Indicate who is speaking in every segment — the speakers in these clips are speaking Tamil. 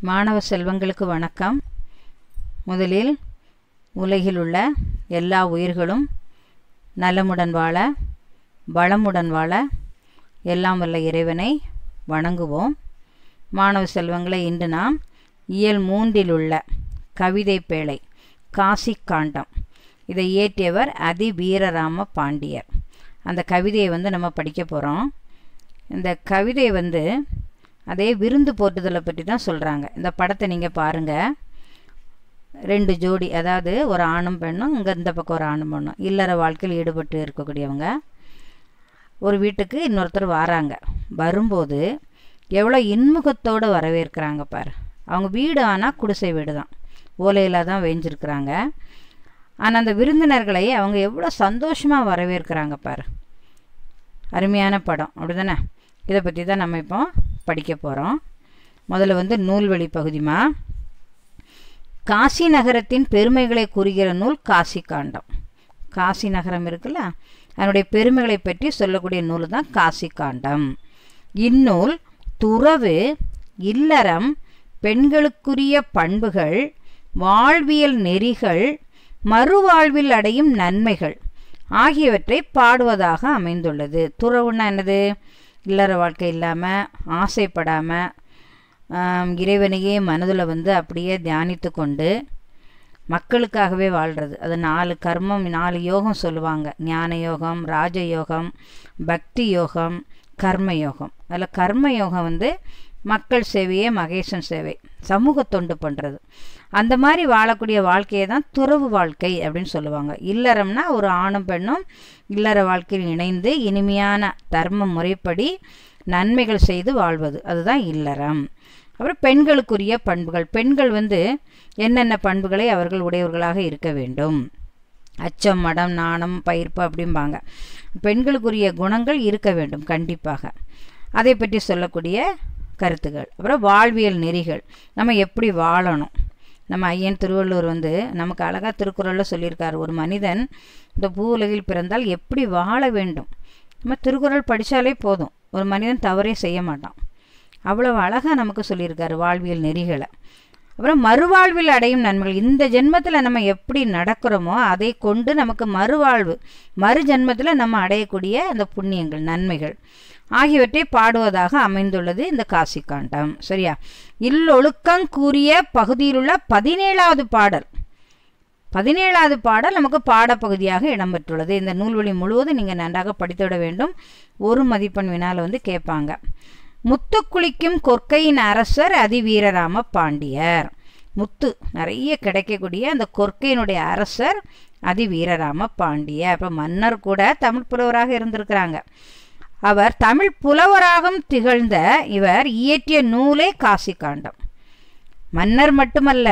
Speaker 1: மாணவ செல்வங்களுக்கு வணக்கம் முதலில் உலகில் உள்ள எல்லா உயிர்களும் நலமுடன் வாழ வளமுடன் வாழ எல்லாம் வல்ல இறைவனை வணங்குவோம் மாணவ செல்வங்களை இன்று நாம் இயல் மூன்றில் உள்ள கவிதை பேழை காசி காண்டம் இதை இயற்றியவர் அதி வீரராம பாண்டியர் அந்த கவிதையை வந்து நம்ம படிக்க போகிறோம் இந்த கவிதை வந்து அதே விருந்து போட்டுதலை பற்றி தான் சொல்கிறாங்க இந்த படத்தை நீங்கள் பாருங்கள் ரெண்டு ஜோடி அதாவது ஒரு ஆணும் பெண்ணும் இங்கே இந்த பக்கம் ஒரு ஆணும் பெண்ணும் இல்லற வாழ்க்கையில் ஈடுபட்டு இருக்கக்கூடியவங்க ஒரு வீட்டுக்கு இன்னொருத்தர் வராங்க வரும்போது எவ்வளோ இன்முகத்தோடு வரவேற்கிறாங்க பாரு அவங்க வீடு ஆனால் குடிசை வீடு தான் ஓலையில் தான் வேஞ்சிருக்கிறாங்க ஆனால் அந்த விருந்தினர்களை அவங்க எவ்வளோ சந்தோஷமாக வரவேற்கிறாங்க பாரு அருமையான படம் அப்படி தானே இதை பற்றி தான் நம்ம இப்போ படிக்க போகிறோம் முதல்ல வந்து நூல்வழி பகுதிமா காசி நகரத்தின் பெருமைகளை கூறுகிற நூல் காசி காண்டம் காசி நகரம் இருக்குல்ல அதனுடைய பெருமைகளை பற்றி சொல்லக்கூடிய நூல் தான் காசி காண்டம் இந்நூல் துறவு இல்லறம் பெண்களுக்குரிய பண்புகள் வாழ்வியல் நெறிகள் மறுவாழ்வில் அடையும் நன்மைகள் ஆகியவற்றை பாடுவதாக அமைந்துள்ளது துறவுன்னா என்னது இல்லற வாழ்க்கை இல்லாமல் ஆசைப்படாமல் இறைவனையே மனதில் வந்து அப்படியே தியானித்து கொண்டு மக்களுக்காகவே வாழ்கிறது அது நாலு கர்மம் நாலு யோகம் சொல்லுவாங்க ஞான யோகம் ராஜயோகம் பக்தி யோகம் கர்ம யோகம் அதில் கர்ம யோகம் வந்து மக்கள் சேவையே மகேசன் சேவை சமூக தொண்டு பண்ணுறது அந்த மாதிரி வாழக்கூடிய வாழ்க்கையை தான் துறவு வாழ்க்கை அப்படின்னு சொல்லுவாங்க இல்லறம்னா ஒரு ஆணும் பெண்ணும் இல்லற வாழ்க்கையில் இணைந்து இனிமையான தர்ம முறைப்படி நன்மைகள் செய்து வாழ்வது அதுதான் இல்லறம் அப்புறம் பெண்களுக்குரிய பண்புகள் பெண்கள் வந்து என்னென்ன பண்புகளை அவர்கள் உடையவர்களாக இருக்க வேண்டும் அச்சம் மடம் நாணம் பயிர்ப்பு அப்படிம்பாங்க பெண்களுக்குரிய குணங்கள் இருக்க வேண்டும் கண்டிப்பாக அதை பற்றி சொல்லக்கூடிய கருத்துகள் அப்புறம் வாழ்வியல் நெறிகள் நம்ம எப்படி வாழணும் நம்ம ஐயன் திருவள்ளுவர் வந்து நமக்கு அழகாக திருக்குறளில் சொல்லியிருக்கார் ஒரு மனிதன் இந்த பூ உலகில் பிறந்தால் எப்படி வாழ வேண்டும் நம்ம திருக்குறள் படித்தாலே போதும் ஒரு மனிதன் தவறே செய்ய மாட்டான் அவ்வளவு அழகாக நமக்கு சொல்லியிருக்காரு வாழ்வியல் நெறிகளை அப்புறம் மறுவாழ்வில் அடையும் நன்மைகள் இந்த ஜென்மத்தில் நம்ம எப்படி நடக்கிறோமோ அதை கொண்டு நமக்கு மறுவாழ்வு மறு ஜென்மத்தில் நம்ம அடையக்கூடிய அந்த புண்ணியங்கள் நன்மைகள் ஆகியவற்றை பாடுவதாக அமைந்துள்ளது இந்த காசி காண்டம் சரியா இல்லொழுக்கம் கூறிய பகுதியிலுள்ள பதினேழாவது பாடல் பதினேழாவது பாடல் நமக்கு பாடப்பகுதியாக இடம்பெற்றுள்ளது இந்த நூல்வழி முழுவதும் நீங்கள் நன்றாக படித்துவிட வேண்டும் ஒரு மதிப்பெண் வினால வந்து கேட்பாங்க முத்துக்குளிக்கும் கொற்கையின் அரசர் அதிவீரராம பாண்டியர் முத்து நிறைய கிடைக்கக்கூடிய அந்த கொற்கையினுடைய அரசர் அதிவீரராம பாண்டியர் அப்போ மன்னர் கூட தமிழ் புலவராக இருந்திருக்கிறாங்க அவர் தமிழ் புலவராகவும் திகழ்ந்த இவர் இயற்றிய நூலே காசி காண்டம் மன்னர் மட்டுமல்ல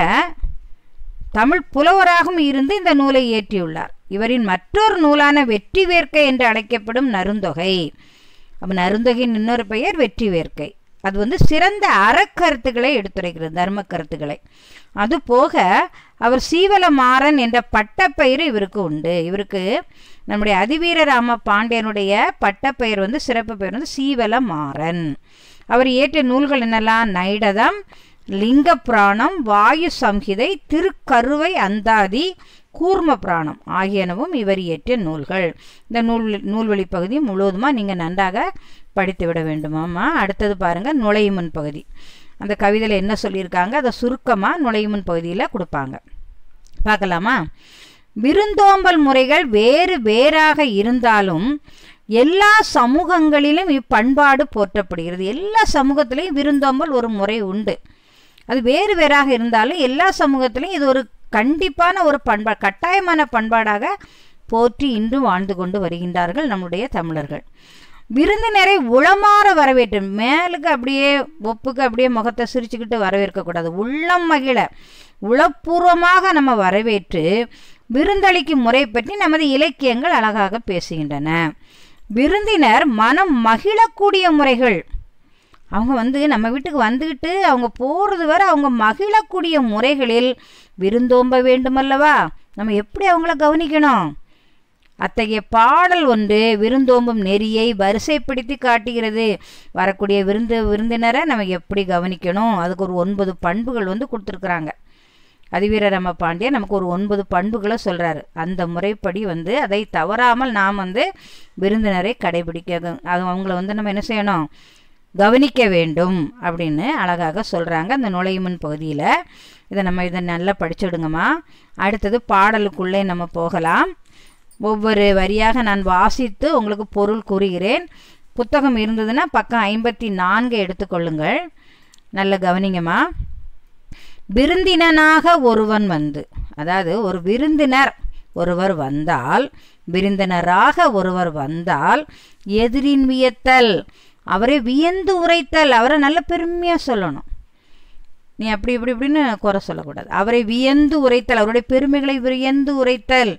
Speaker 1: தமிழ் புலவராகவும் இருந்து இந்த நூலை இயற்றியுள்ளார் இவரின் மற்றொரு நூலான வெற்றி வேர்க்கை என்று அழைக்கப்படும் நருந்தொகை அப்போ நருந்தொகையின் இன்னொரு பெயர் வெற்றி வேர்க்கை அது வந்து சிறந்த அறக்கருத்துக்களை எடுத்துரைக்கிறது தர்ம கருத்துக்களை அது போக அவர் சீவலமாறன் என்ற பட்டப்பெயர் இவருக்கு உண்டு இவருக்கு நம்முடைய அதிவீரராம பாண்டியனுடைய பட்டப்பெயர் வந்து சிறப்பு பெயர் வந்து சீவலமாறன் அவர் இயற்றிய நூல்கள் என்னெல்லாம் நைடதம் லிங்க புராணம் வாயு சம்ஹிதை திருக்கருவை அந்தாதி கூர்ம புராணம் ஆகியனவும் இவர் இயற்றிய நூல்கள் இந்த நூல் நூல்வழி பகுதி முழுவதுமாக நீங்கள் நன்றாக படித்து விட வேண்டுமாம்மா அடுத்தது பாருங்கள் நுழையுமுன் பகுதி அந்த கவிதையில் என்ன சொல்லியிருக்காங்க அதை சுருக்கமாக நுழையுமுன் பகுதியில் கொடுப்பாங்க பார்க்கலாமா விருந்தோம்பல் முறைகள் வேறு வேறாக இருந்தாலும் எல்லா சமூகங்களிலும் இப்பண்பாடு போற்றப்படுகிறது எல்லா சமூகத்திலையும் விருந்தோம்பல் ஒரு முறை உண்டு அது வேறு வேறாக இருந்தாலும் எல்லா சமூகத்திலையும் இது ஒரு கண்டிப்பான ஒரு பண்பா கட்டாயமான பண்பாடாக போற்றி இன்றும் வாழ்ந்து கொண்டு வருகின்றார்கள் நம்முடைய தமிழர்கள் விருந்தினரை உளமாற வரவேற்று மேலுக்கு அப்படியே ஒப்புக்கு அப்படியே முகத்தை சிரிச்சுக்கிட்டு வரவேற்கக்கூடாது உள்ளம் மகிழ உளப்பூர்வமாக நம்ம வரவேற்று விருந்தளிக்கும் முறை பற்றி நமது இலக்கியங்கள் அழகாக பேசுகின்றன விருந்தினர் மனம் மகிழக்கூடிய முறைகள் அவங்க வந்து நம்ம வீட்டுக்கு வந்துக்கிட்டு அவங்க போகிறது வரை அவங்க மகிழக்கூடிய முறைகளில் விருந்தோம்ப வேண்டுமல்லவா நம்ம எப்படி அவங்கள கவனிக்கணும் அத்தகைய பாடல் ஒன்று விருந்தோம்பும் நெறியை வரிசைப்படுத்தி காட்டுகிறது வரக்கூடிய விருந்து விருந்தினரை நம்ம எப்படி கவனிக்கணும் அதுக்கு ஒரு ஒன்பது பண்புகள் வந்து கொடுத்துருக்குறாங்க அதிவீர ரம பாண்டியன் நமக்கு ஒரு ஒன்பது பண்புகளை சொல்கிறாரு அந்த முறைப்படி வந்து அதை தவறாமல் நாம் வந்து விருந்தினரை கடைபிடிக்க அது அவங்கள வந்து நம்ம என்ன செய்யணும் கவனிக்க வேண்டும் அப்படின்னு அழகாக சொல்கிறாங்க அந்த நுழையுமன் பகுதியில் இதை நம்ம இதை நல்லா படிச்சுடுங்கம்மா அடுத்தது பாடலுக்குள்ளே நம்ம போகலாம் ஒவ்வொரு வரியாக நான் வாசித்து உங்களுக்கு பொருள் கூறுகிறேன் புத்தகம் இருந்ததுன்னா பக்கம் ஐம்பத்தி நான்கு எடுத்துக்கொள்ளுங்கள் நல்ல கவனிங்கம்மா விருந்தினனாக ஒருவன் வந்து அதாவது ஒரு விருந்தினர் ஒருவர் வந்தால் விருந்தினராக ஒருவர் வந்தால் எதிரின் வியத்தல் அவரை வியந்து உரைத்தல் அவரை நல்ல பெருமையாக சொல்லணும் நீ அப்படி இப்படி இப்படின்னு குறை சொல்லக்கூடாது அவரை வியந்து உரைத்தல் அவருடைய பெருமைகளை வியந்து உரைத்தல்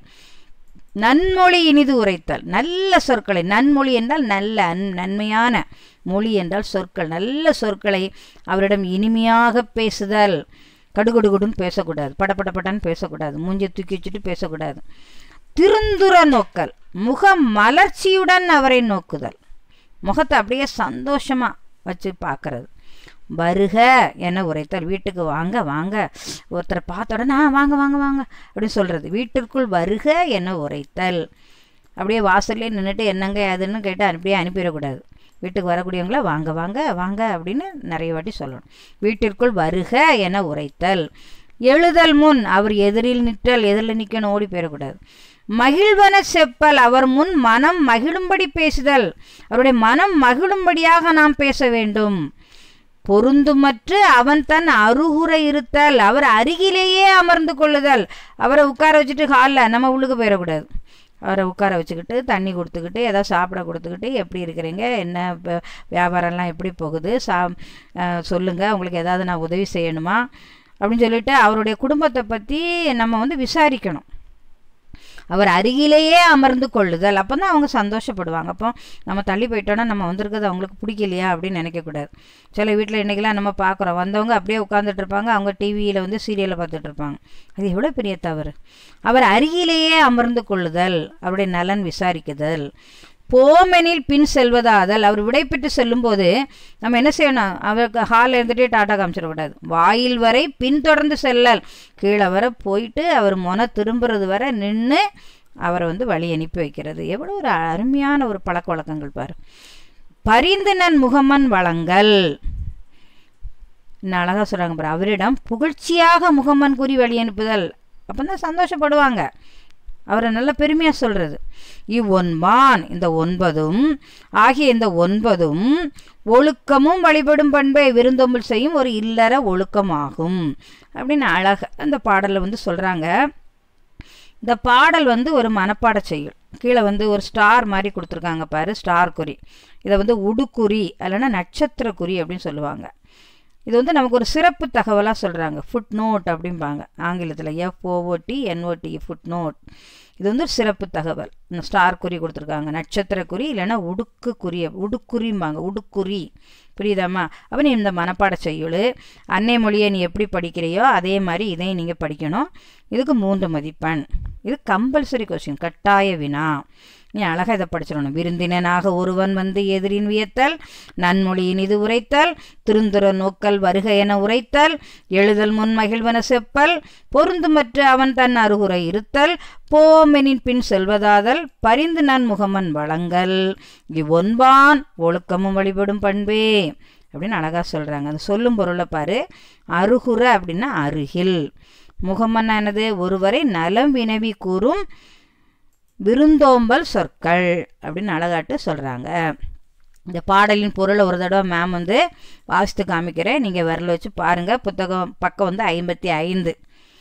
Speaker 1: நன்மொழி இனிது உரைத்தல் நல்ல சொற்களை நன்மொழி என்றால் நல்ல அன் நன்மையான மொழி என்றால் சொற்கள் நல்ல சொற்களை அவரிடம் இனிமையாக பேசுதல் கடுகுடுகுடுன்னு பேசக்கூடாது படப்படப்படன்னு பேசக்கூடாது மூஞ்சி தூக்கி வச்சுட்டு பேசக்கூடாது திருந்துர நோக்கல் முக மலர்ச்சியுடன் அவரை நோக்குதல் முகத்தை அப்படியே சந்தோஷமாக வச்சு பார்க்கறது வருக என உரைத்தல் வீட்டுக்கு வாங்க வாங்க ஒருத்தரை பார்த்த உடனே ஆ வாங்க வாங்க வாங்க அப்படின்னு சொல்கிறது வீட்டிற்குள் வருக என உரைத்தல் அப்படியே வாசல்லே நின்றுட்டு என்னங்க அதுன்னு கேட்டு அப்படியே அனுப்பிடக்கூடாது வீட்டுக்கு வரக்கூடியவங்கள வாங்க வாங்க வாங்க அப்படின்னு நிறைய வாட்டி சொல்லணும் வீட்டிற்குள் வருக என உரைத்தல் எழுதல் முன் அவர் எதிரில் நிற்றல் எதிரில் நிற்கணும் ஓடி போயிடக்கூடாது மகிழ்வன செப்பல் அவர் முன் மனம் மகிழும்படி பேசுதல் அவருடைய மனம் மகிழும்படியாக நாம் பேச வேண்டும் பொருந்துமற்று அவன் தன் அருகுற இருத்தல் அவர் அருகிலேயே அமர்ந்து கொள்ளுதல் அவரை உட்கார வச்சுட்டு ஹாலில் நம்ம உள்ளுக்கு போயிடக்கூடாது அவரை உட்கார வச்சுக்கிட்டு தண்ணி கொடுத்துக்கிட்டு ஏதாவது சாப்பிட கொடுத்துக்கிட்டு எப்படி இருக்கிறீங்க என்ன வியாபாரம்லாம் எப்படி போகுது சா சொல்லுங்கள் உங்களுக்கு ஏதாவது நான் உதவி செய்யணுமா அப்படின்னு சொல்லிட்டு அவருடைய குடும்பத்தை பற்றி நம்ம வந்து விசாரிக்கணும் அவர் அருகிலேயே அமர்ந்து கொள்ளுதல் அப்போ தான் அவங்க சந்தோஷப்படுவாங்க அப்போ நம்ம தள்ளி போயிட்டோன்னா நம்ம வந்திருக்கிறது அவங்களுக்கு பிடிக்கலையா அப்படின்னு நினைக்கக்கூடாது சில வீட்டில் இன்றைக்கெல்லாம் நம்ம பார்க்குறோம் வந்தவங்க அப்படியே உட்காந்துட்டு இருப்பாங்க அவங்க டிவியில் வந்து சீரியலை பார்த்துட்டு இருப்பாங்க அது எவ்வளோ பெரிய தவறு அவர் அருகிலேயே அமர்ந்து கொள்ளுதல் அவருடைய நலன் விசாரிக்குதல் போமெனில் பின் செல்வதாதல் அவர் விடை பெற்று செல்லும்போது நம்ம என்ன செய்யணும் அவருக்கு ஹாலில் இருந்துகிட்டே டாட்டா காமிச்சிடக்கூடாது வாயில் வரை பின்தொடர்ந்து செல்லல் கீழே வர போயிட்டு அவர் மொன திரும்புறது வரை நின்று அவரை வந்து வழி அனுப்பி வைக்கிறது எவ்வளோ ஒரு அருமையான ஒரு பழக்க வழக்கங்கள் பாரு பரிந்து நன் முகமன் வளங்கள் இன்னும் அழகாக சொல்கிறாங்க பாரு அவரிடம் புகழ்ச்சியாக முகமன் கூறி வழி அனுப்புதல் அப்போ தான் சந்தோஷப்படுவாங்க அவரை நல்ல பெருமையாக சொல்கிறது இவ்வொன்பான் இந்த ஒன்பதும் ஆகிய இந்த ஒன்பதும் ஒழுக்கமும் வழிபடும் பண்பை விருந்தோம்பல் செய்யும் ஒரு இல்லற ஒழுக்கமாகும் அப்படின்னு அழக அந்த பாடலில் வந்து சொல்கிறாங்க இந்த பாடல் வந்து ஒரு மனப்பாட செய்யுள் கீழே வந்து ஒரு ஸ்டார் மாதிரி கொடுத்துருக்காங்க பாரு ஸ்டார் குறி இதை வந்து உடுக்குறி இல்லைன்னா நட்சத்திர குறி அப்படின்னு சொல்லுவாங்க இது வந்து நமக்கு ஒரு சிறப்பு தகவலாக சொல்கிறாங்க ஃபுட் நோட் அப்படிம்பாங்க ஆங்கிலத்தில் எஃப்ஓஓடி என்ஓடி ஃபுட் நோட் இது வந்து ஒரு சிறப்பு தகவல் ஸ்டார் குறி கொடுத்துருக்காங்க நட்சத்திர குறி இல்லைன்னா உடுக்கு குறிய உடுக்குறிம்பாங்க உடுக்குறி புரியுதாம்மா அப்போ நீ இந்த மனப்பாட செய்யுள் அன்னை மொழியை நீ எப்படி படிக்கிறையோ அதே மாதிரி இதையும் நீங்கள் படிக்கணும் இதுக்கு மூன்று மதிப்பெண் இது கம்பல்சரி கொஸ்டின் கட்டாய வினா நீ அழகாக இதை படிச்சிடணும் விருந்தினனாக ஒருவன் வந்து எதிரின் வியத்தல் நன்மொழியின் இது உரைத்தல் திருந்துர நோக்கல் வருக என உரைத்தல் எழுதல் முன் மகிழ்வன செப்பல் பொருந்துமற்ற அவன் தன் அருகுறை இருத்தல் போமெனின் பின் செல்வதாதல் பரிந்து நன் முகமன் வளங்கள் இவ்வொன்பான் ஒழுக்கமும் வழிபடும் பண்பே அப்படின்னு அழகாக சொல்கிறாங்க அந்த சொல்லும் பொருளை பாரு அருகுற அப்படின்னா அருகில் முகமன் என்னது ஒருவரை நலம் வினவி கூறும் விருந்தோம்பல் சொற்கள் அப்படின்னு அழகாட்டு சொல்கிறாங்க இந்த பாடலின் பொருளை ஒரு தடவை மேம் வந்து வாசித்து காமிக்கிறேன் நீங்கள் விரல வச்சு பாருங்கள் புத்தகம் பக்கம் வந்து ஐம்பத்தி ஐந்து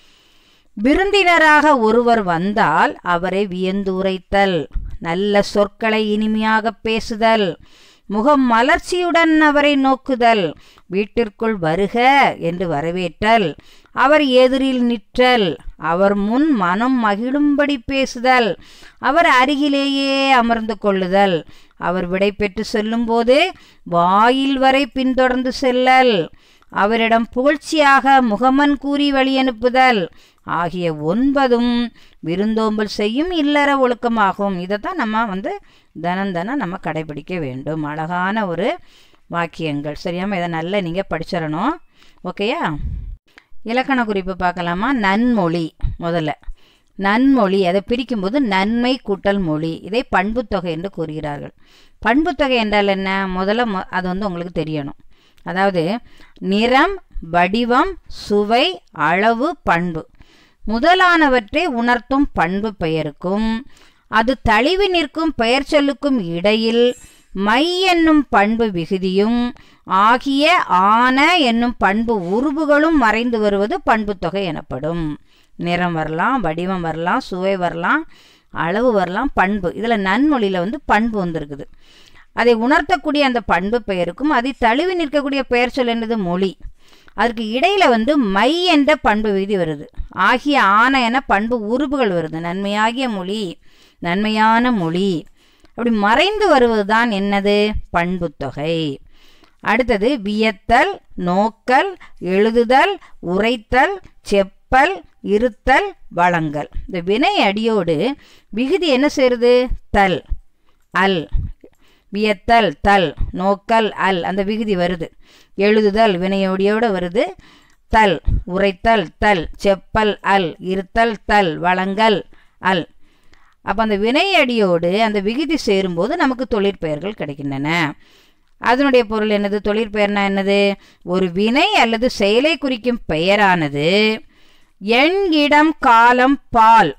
Speaker 1: விருந்தினராக ஒருவர் வந்தால் அவரை வியந்துரைத்தல் நல்ல சொற்களை இனிமையாக பேசுதல் முகம் மலர்ச்சியுடன் அவரை நோக்குதல் வீட்டிற்குள் வருக என்று வரவேற்றல் அவர் எதிரில் நிற்றல் அவர் முன் மனம் மகிழும்படி பேசுதல் அவர் அருகிலேயே அமர்ந்து கொள்ளுதல் அவர் விடை பெற்று செல்லும்போது வாயில் வரை பின்தொடர்ந்து செல்லல் அவரிடம் புகழ்ச்சியாக முகமன் கூறி வழி அனுப்புதல் ஆகிய ஒன்பதும் விருந்தோம்பல் செய்யும் இல்லற ஒழுக்கமாகும் இதைத்தான் நம்ம வந்து தினம் தினம் நம்ம கடைபிடிக்க வேண்டும் அழகான ஒரு வாக்கியங்கள் சரியாம இதை நல்லா நீங்கள் படிச்சிடணும் ஓகேயா இலக்கண குறிப்பு பார்க்கலாமா நன்மொழி முதல்ல நன்மொழி அதை பிரிக்கும்போது நன்மை கூட்டல் மொழி இதை பண்புத்தொகை என்று கூறுகிறார்கள் பண்புத்தொகை என்றால் என்ன முதல்ல மொ அது வந்து உங்களுக்கு தெரியணும் அதாவது நிறம் வடிவம் சுவை அளவு பண்பு முதலானவற்றை உணர்த்தும் பண்பு பெயருக்கும் அது தழிவு நிற்கும் பெயர் சொல்லுக்கும் இடையில் மை என்னும் பண்பு விகுதியும் ஆகிய ஆன என்னும் பண்பு உருபுகளும் மறைந்து வருவது பண்புத்தொகை எனப்படும் நிறம் வரலாம் வடிவம் வரலாம் சுவை வரலாம் அளவு வரலாம் பண்பு இதில் நன்மொழியில் வந்து பண்பு வந்திருக்குது அதை உணர்த்தக்கூடிய அந்த பண்பு பெயருக்கும் அதை தழுவி நிற்கக்கூடிய பெயர் சொல் என்னது மொழி அதற்கு இடையில வந்து மை என்ற பண்பு விதி வருது ஆகிய ஆன என பண்பு உருபுகள் வருது நன்மையாகிய மொழி நன்மையான மொழி அப்படி மறைந்து வருவதுதான் என்னது பண்புத்தொகை அடுத்தது வியத்தல் நோக்கல் எழுதுதல் உரைத்தல் செப்பல் இருத்தல் வழங்கல் இந்த வினை அடியோடு விகுதி என்ன செய்யுது தல் அல் வியத்தல் தல் நோக்கல் அல் அந்த விகுதி வருது எழுதுதல் வினையோடியோடு வருது தல் உரைத்தல் தல் செப்பல் அல் இருத்தல் தல் வழங்கல் அல் அப்போ அந்த வினையடியோடு அந்த விகுதி சேரும்போது நமக்கு தொழிற்பெயர்கள் கிடைக்கின்றன அதனுடைய பொருள் என்னது தொழிற்பெயர்னா என்னது ஒரு வினை அல்லது செயலை குறிக்கும் பெயரானது எண் இடம் காலம் பால்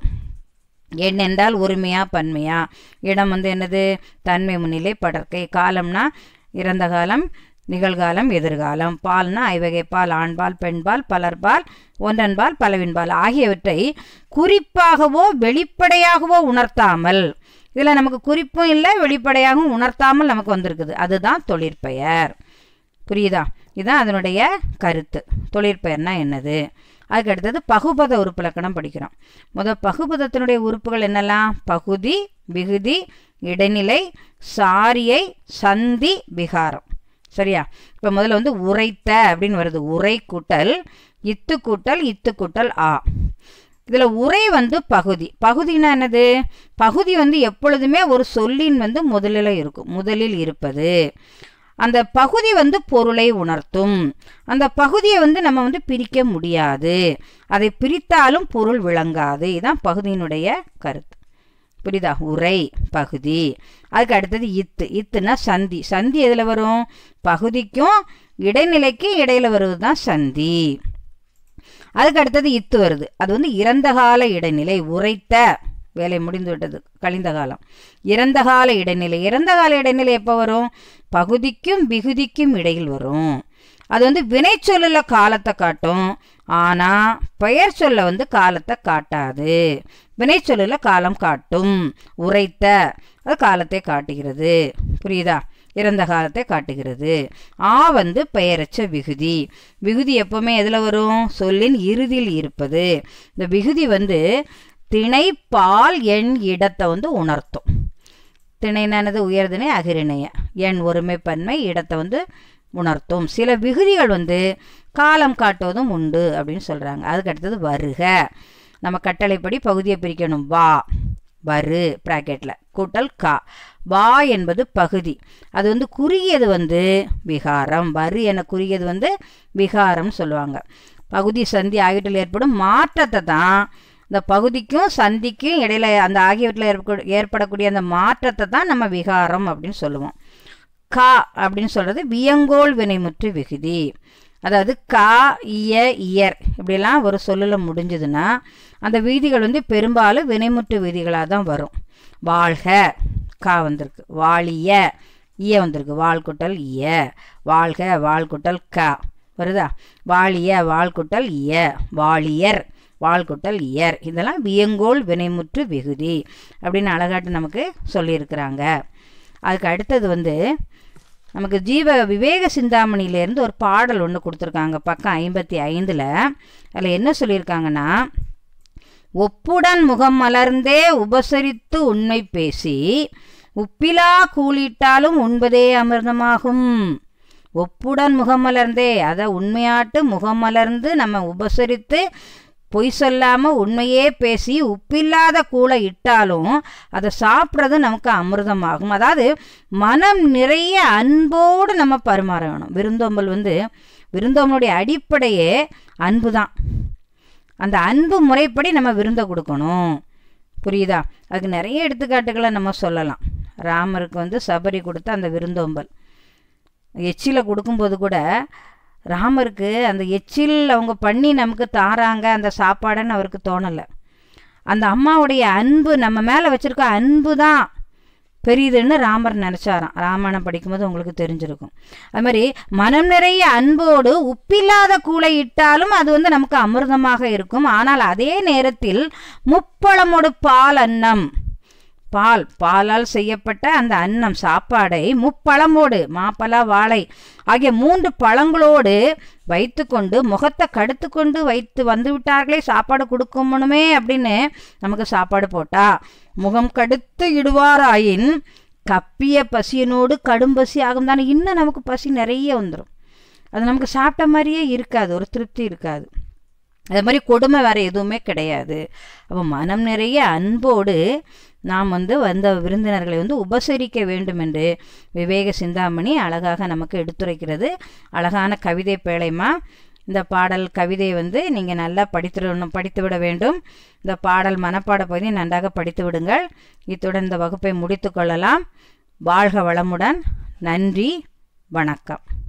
Speaker 1: எண் என்றால் ஒருமையா பன்மையா இடம் வந்து என்னது தன்மை முன்னிலை படற்கை காலம்னா இறந்த காலம் நிகழ்காலம் எதிர்காலம் பால்னா ஐவகை பால் ஆண்பால் பெண்பால் பலர்பால் ஒன்றன்பால் பலவின்பால் ஆகியவற்றை குறிப்பாகவோ வெளிப்படையாகவோ உணர்த்தாமல் இதில் நமக்கு குறிப்பும் இல்லை வெளிப்படையாகவும் உணர்த்தாமல் நமக்கு வந்திருக்குது அதுதான் தொழிற்பெயர் புரியுதா இதுதான் அதனுடைய கருத்து தொழிற்பெயர்னா என்னது அதுக்கு அடுத்தது பகுபத உறுப்பிலக்கணம் படிக்கிறோம் முதல் பகுபதத்தினுடைய உறுப்புகள் என்னெல்லாம் பகுதி விகுதி இடைநிலை சாரியை சந்தி விகாரம் சரியா இப்போ முதல்ல வந்து உரைத்த அப்படின்னு வருது உரை கூட்டல் இத்து கூட்டல் இத்து கூட்டல் ஆ இதில் உரை வந்து பகுதி பகுதினா என்னது பகுதி வந்து எப்பொழுதுமே ஒரு சொல்லின் வந்து முதலில் இருக்கும் முதலில் இருப்பது அந்த பகுதி வந்து பொருளை உணர்த்தும் அந்த பகுதியை வந்து நம்ம வந்து பிரிக்க முடியாது அதை பிரித்தாலும் பொருள் விளங்காது இதுதான் பகுதியினுடைய கருத்து புரியுதா உரை பகுதி அதுக்கு அடுத்தது இத்து இத்துனா சந்தி சந்தி எதில் வரும் பகுதிக்கும் இடைநிலைக்கும் இடையில வருவது தான் சந்தி அதுக்கு அடுத்தது இத்து வருது அது வந்து இறந்த கால இடைநிலை உரைத்த வேலை முடிந்து விட்டது கழிந்த காலம் இறந்த கால இடைநிலை இறந்த கால இடைநிலை எப்போ வரும் பகுதிக்கும் விகுதிக்கும் இடையில் வரும் அது வந்து வினைச்சொல்லில் காலத்தை காட்டும் ஆனால் பெயர் சொல்ல வந்து காலத்தை காட்டாது வினைச்சொல்லில் காலம் காட்டும் உரைத்த அது காலத்தை காட்டுகிறது புரியுதா இறந்த காலத்தை காட்டுகிறது ஆ வந்து பெயரச்ச விகுதி விகுதி எப்பவுமே எதில் வரும் சொல்லின் இறுதியில் இருப்பது இந்த விகுதி வந்து திணை பால் எண் இடத்தை வந்து உணர்த்தும் திணைனானது உயர்திணை அகிரிணைய எண் ஒருமைப்பன்மை இடத்தை வந்து உணர்த்தும் சில விகுதிகள் வந்து காலம் காட்டுவதும் உண்டு அப்படின்னு சொல்கிறாங்க அதுக்கு அடுத்தது வருக நம்ம கட்டளைப்படி பகுதியை பிரிக்கணும் வா வரு ப்ராக்கெட்டில் கூட்டல் கா வா என்பது பகுதி அது வந்து குறுகியது வந்து விகாரம் வரு என குறுகியது வந்து விகாரம் சொல்லுவாங்க பகுதி சந்தி ஆகியவற்றில் ஏற்படும் மாற்றத்தை தான் இந்த பகுதிக்கும் சந்திக்கும் இடையில அந்த ஆகியவற்றில் ஏற்ப ஏற்படக்கூடிய அந்த மாற்றத்தை தான் நம்ம விகாரம் அப்படின்னு சொல்லுவோம் கா அப்படின்னு சொல்கிறது வியங்கோல் வினைமுற்று விகுதி அதாவது கா இய இயர் இப்படிலாம் ஒரு சொல்லில் முடிஞ்சதுன்னா அந்த விதிகள் வந்து பெரும்பாலும் வினைமுற்று விதிகளாக தான் வரும் வாழ்க கா வந்திருக்கு வாழிய ஈய வந்திருக்கு வாழ்குட்டல் ஈய வாழ்க வாழ்குட்டல் க வருதா வாழிய வாழ்குட்டல் ஈய வாழியர் வாழ்குட்டல் இயர் இதெல்லாம் வியங்கோல் வினைமுற்று விகுதி அப்படின்னு அழகாட்டு நமக்கு சொல்லியிருக்கிறாங்க அதுக்கு அடுத்தது வந்து நமக்கு ஜீவ விவேக சிந்தாமணியிலேருந்து ஒரு பாடல் ஒன்று கொடுத்துருக்காங்க பக்கம் ஐம்பத்தி ஐந்தில் அதில் என்ன சொல்லியிருக்காங்கன்னா ஒப்புடன் முகம் மலர்ந்தே உபசரித்து உண்மை பேசி உப்பிலா கூலிட்டாலும் உண்பதே அமிர்தமாகும் ஒப்புடன் முகமலர்ந்தே அதை உண்மையாட்டு முகமலர்ந்து நம்ம உபசரித்து பொய் சொல்லாமல் உண்மையே பேசி உப்பில்லாத கூளை இட்டாலும் அதை சாப்பிட்றது நமக்கு அமிர்தமாகும் அதாவது மனம் நிறைய அன்போடு நம்ம பரிமாற வேணும் விருந்தோம்பல் வந்து விருந்தோம்பலுடைய அடிப்படையே அன்பு தான் அந்த அன்பு முறைப்படி நம்ம விருந்த கொடுக்கணும் புரியுதா அதுக்கு நிறைய எடுத்துக்காட்டுகளை நம்ம சொல்லலாம் ராமருக்கு வந்து சபரி கொடுத்த அந்த விருந்தோம்பல் எச்சில கொடுக்கும்போது கூட ராமருக்கு அந்த எச்சில் அவங்க பண்ணி நமக்கு தாராங்க அந்த சாப்பாடுன்னு அவருக்கு தோணலை அந்த அம்மாவுடைய அன்பு நம்ம மேலே வச்சுருக்க அன்பு தான் பெரியதுன்னு ராமர் நினச்சாராம் ராமாயணம் படிக்கும்போது உங்களுக்கு தெரிஞ்சிருக்கும் அது மாதிரி மனம் நிறைய அன்போடு உப்பில்லாத கூளை இட்டாலும் அது வந்து நமக்கு அமிர்தமாக இருக்கும் ஆனால் அதே நேரத்தில் முப்பழமோடு பால் அன்னம் பால் பாலால் செய்யப்பட்ட அந்த அன்னம் சாப்பாடை முப்பழமோடு மாப்பழா வாழை ஆகிய மூன்று பழங்களோடு வைத்துக்கொண்டு முகத்தை கடுத்து கொண்டு வைத்து வந்து விட்டார்களே சாப்பாடு கொடுக்கணுமே அப்படின்னு நமக்கு சாப்பாடு போட்டா முகம் கடுத்து இடுவாராயின் கப்பிய பசியனோடு கடும் பசி ஆகும் தானே இன்னும் நமக்கு பசி நிறைய வந்துடும் அது நமக்கு சாப்பிட்ட மாதிரியே இருக்காது ஒரு திருப்தி இருக்காது அது மாதிரி கொடுமை வேறு எதுவுமே கிடையாது அப்போ மனம் நிறைய அன்போடு நாம் வந்து வந்த விருந்தினர்களை வந்து உபசரிக்க வேண்டும் என்று விவேக சிந்தாமணி அழகாக நமக்கு எடுத்துரைக்கிறது அழகான கவிதை பேழைமா இந்த பாடல் கவிதை வந்து நீங்கள் நல்லா படித்துடணும் படித்து விட வேண்டும் இந்த பாடல் மனப்பாட பகுதியை நன்றாக படித்து விடுங்கள் இத்துடன் இந்த வகுப்பை முடித்து கொள்ளலாம் வாழ்க வளமுடன் நன்றி வணக்கம்